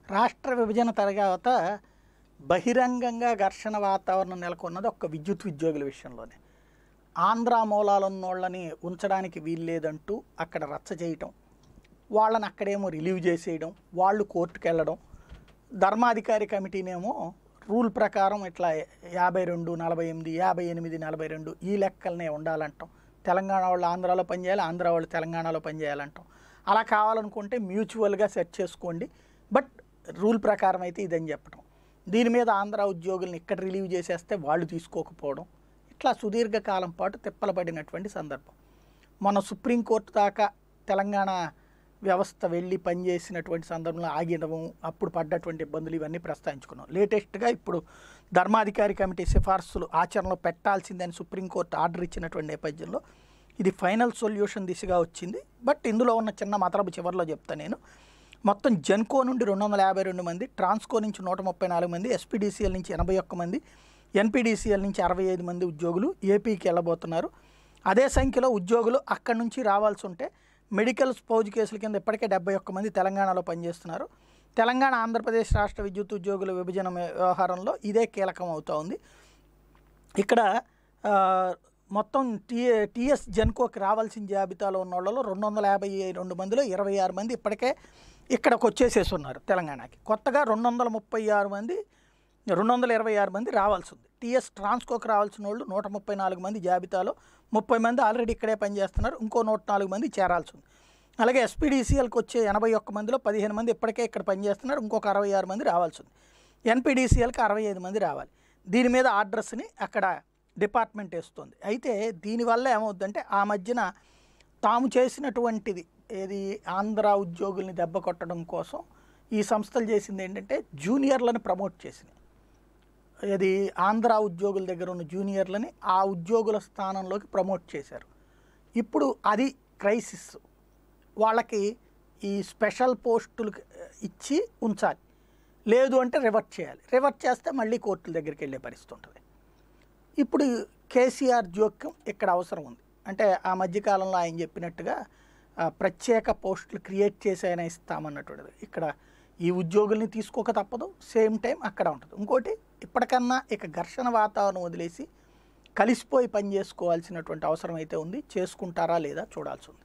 రాష్ట్ర విభజన తర్వాత బహిరంగంగా ఘర్షణ వాతావరణం నెలకొన్నది ఒక్క విద్యుత్ ఉద్యోగుల విషయంలోనే ఆంధ్ర మూలాలు ఉన్నోళ్ళని ఉంచడానికి వీల్లేదంటూ అక్కడ రచ్చ చేయటం వాళ్ళని అక్కడేమో రిలీవ్ చేసేయడం వాళ్ళు కోర్టుకు వెళ్ళడం ధర్మాధికారి కమిటీనేమో రూల్ ప్రకారం ఇట్లా యాభై రెండు నలభై ఎనిమిది యాభై ఎనిమిది నలభై రెండు ఈ లెక్కలనే ఉండాలంటాం తెలంగాణ వాళ్ళు ఆంధ్రాలో పనిచేయాలి ఆంధ్ర వాళ్ళు తెలంగాణలో పనిచేయాలంటాం అలా కావాలనుకుంటే మ్యూచువల్గా సెట్ చేసుకోండి బట్ రూల్ ప్రకారం అయితే ఇదని చెప్పడం దీని మీద ఆంధ్ర ఉద్యోగుల్ని ఇక్కడ రిలీవ్ చేసేస్తే వాళ్ళు తీసుకోకపోవడం ఇట్లా సుదీర్ఘ కాలం పాటు తిప్పలబడినటువంటి సందర్భం మన సుప్రీంకోర్టు దాకా తెలంగాణ వ్యవస్థ వెళ్ళి పనిచేసినటువంటి సందర్భంలో ఆగిడము అప్పుడు పడ్డటువంటి ఇబ్బందులు ఇవన్నీ ప్రస్తావించుకున్నాం లేటెస్ట్గా ఇప్పుడు ధర్మాధికారి కమిటీ సిఫార్సులు ఆచరణలో పెట్టాల్సిందని సుప్రీంకోర్టు ఆర్డర్ ఇచ్చినటువంటి నేపథ్యంలో ఇది ఫైనల్ సొల్యూషన్ దిశగా వచ్చింది బట్ ఇందులో ఉన్న చిన్న మతలబు చివరిలో చెప్తా నేను మొత్తం జెన్కో నుండి రెండు వందల యాభై రెండు మంది ట్రాన్స్కో నుంచి నూట ముప్పై నాలుగు మంది ఎస్పీడీసీఎల్ నుంచి ఎనభై ఒక్క మంది ఎన్పీడీసీఎల్ నుంచి అరవై ఐదు మంది ఉద్యోగులు ఏపీకి వెళ్ళబోతున్నారు అదే సంఖ్యలో ఉద్యోగులు అక్కడి నుంచి రావాల్సి ఉంటే మెడికల్ స్పౌజ్ కేసుల కింద ఇప్పటికే డెబ్బై ఒక్క మంది తెలంగాణలో పనిచేస్తున్నారు తెలంగాణ ఆంధ్రప్రదేశ్ రాష్ట్ర విద్యుత్ ఉద్యోగుల విభజన వ్యవహారంలో ఇదే కీలకం అవుతా ఉంది ఇక్కడ ఆ, మొత్తం టీ టీఎస్ జెన్కోకి రావాల్సిన జాబితాలో ఉన్న వాళ్ళలో రెండు వందల యాభై రెండు మందిలో ఇరవై ఆరు మంది ఇప్పటికే ఇక్కడికి వచ్చేసేసి ఉన్నారు తెలంగాణకి కొత్తగా రెండు వందల ముప్పై ఆరు మంది రెండు వందల ఇరవై ఆరు మంది రావాల్సి ఉంది టీఎస్ ట్రాన్స్కోకి రావాల్సిన వాళ్ళు నూట ముప్పై నాలుగు మంది జాబితాలో ముప్పై మంది ఆల్రెడీ ఇక్కడే పనిచేస్తున్నారు ఇంకో నూట నాలుగు మంది చేరాల్సి ఉంది అలాగే ఎస్పీడీసీఎల్కి వచ్చే ఎనభై ఒక్క మందిలో పదిహేను మంది ఇప్పటికే ఇక్కడ పనిచేస్తున్నారు ఇంకొక అరవై ఆరు మంది రావాల్సి ఉంది ఎన్పీడీసీఎల్కి అరవై ఐదు మంది రావాలి దీని మీద ఆర్డర్స్ని అక్కడ డిపార్ట్మెంట్ వేస్తుంది అయితే దీనివల్ల ఏమవుద్దంటే ఆ మధ్యన తాము చేసినటువంటిది ఏది ఆంధ్ర ఉద్యోగుల్ని దెబ్బ కొట్టడం కోసం ఈ సంస్థలు చేసింది ఏంటంటే జూనియర్లను ప్రమోట్ చేసినాయి ఇది ఆంధ్ర ఉద్యోగుల దగ్గర ఉన్న జూనియర్లని ఆ ఉద్యోగుల స్థానంలోకి ప్రమోట్ చేశారు ఇప్పుడు అది క్రైసిస్ వాళ్ళకి ఈ స్పెషల్ పోస్టులు ఇచ్చి ఉంచాలి లేదు అంటే రివర్ట్ చేయాలి రివర్ట్ చేస్తే మళ్ళీ కోర్టుల దగ్గరికి వెళ్ళే పరిస్థితి ఉంటుంది ఇప్పుడు కేసీఆర్ జోక్యం ఇక్కడ అవసరం ఉంది అంటే ఆ మధ్యకాలంలో ఆయన చెప్పినట్టుగా ఆ, ప్రత్యేక పోస్టులు క్రియేట్ చేసి అయినా ఇస్తామన్నటువంటిది ఇక్కడ ఈ ఉద్యోగుల్ని తీసుకోక తప్పదు సేమ్ టైం అక్కడ ఉంటుంది ఇంకోటి ఇప్పటికన్నా ఇక ఘర్షణ వాతావరణం వదిలేసి కలిసిపోయి పని చేసుకోవాల్సినటువంటి అవసరం అయితే ఉంది చేసుకుంటారా లేదా చూడాల్సి ఉంది